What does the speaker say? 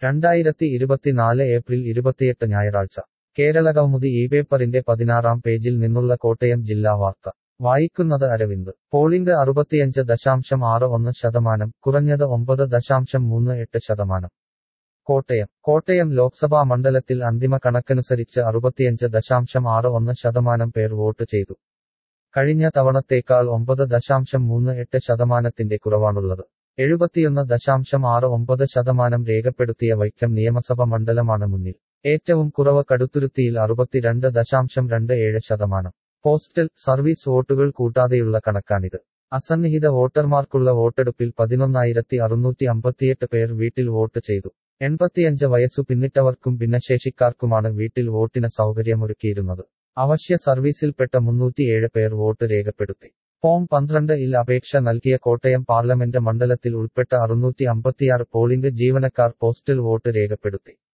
രണ്ടായിരത്തി ഇരുപത്തിനാല് ഏപ്രിൽ ഇരുപത്തിയെട്ട് ഞായറാഴ്ച കേരള കൗമുദി ഈ പേപ്പറിന്റെ പതിനാറാം പേജിൽ നിന്നുള്ള കോട്ടയം ജില്ലാ വാർത്ത വായിക്കുന്നത് അരവിന്ദ് പോളിംഗ് അറുപത്തിയഞ്ച് ദശാംശം ആറ് ഒന്ന് ശതമാനം കുറഞ്ഞത് ഒമ്പത് ദശാംശം മൂന്ന് എട്ട് ശതമാനം കോട്ടയം കോട്ടയം ലോക്സഭാ മണ്ഡലത്തിൽ അന്തിമ കണക്കനുസരിച്ച് അറുപത്തിയഞ്ച് ദശാംശം ആറ് ഒന്ന് ശതമാനം പേർ വോട്ട് ചെയ്തു കഴിഞ്ഞ തവണത്തേക്കാൾ ഒമ്പത് ദശാംശം മൂന്ന് എട്ട് ശതമാനത്തിന്റെ കുറവാണുള്ളത് എഴുപത്തിയൊന്ന് ദശാംശം ആറ് ഒമ്പത് ശതമാനം രേഖപ്പെടുത്തിയ വൈക്കം നിയമസഭ മണ്ഡലമാണ് മുന്നിൽ ഏറ്റവും കുറവ് കടുത്തുരുത്തിയിൽ അറുപത്തിരണ്ട് ദശാംശം രണ്ട് ഏഴ് ശതമാനം പോസ്റ്റൽ സർവീസ് വോട്ടുകൾ കൂട്ടാതെയുള്ള കണക്കാണിത് അസന്നിഹിത വോട്ടർമാർക്കുള്ള വോട്ടെടുപ്പിൽ പതിനൊന്നായിരത്തി അറുന്നൂറ്റി അമ്പത്തിയെട്ട് പേർ വീട്ടിൽ വോട്ട് ചെയ്തു എൺപത്തിയഞ്ച് വയസ്സു പിന്നിട്ടവർക്കും ഭിന്നശേഷിക്കാർക്കുമാണ് വീട്ടിൽ വോട്ടിന് സൗകര്യമൊരുക്കിയിരുന്നത് അവശ്യ സർവീസിൽപ്പെട്ട മുന്നൂറ്റിയേഴ് പേർ വോട്ട് രേഖപ്പെടുത്തി ഫോം പന്ത്രണ്ട് ഇൽ അപേക്ഷ നൽകിയ കോട്ടയം പാർലമെന്റ് മണ്ഡലത്തിൽ ഉൾപ്പെട്ട അറുന്നൂറ്റി അമ്പത്തിയാറ് പോളിംഗ് ജീവനക്കാർ പോസ്റ്റൽ വോട്ട് രേഖപ്പെടുത്തി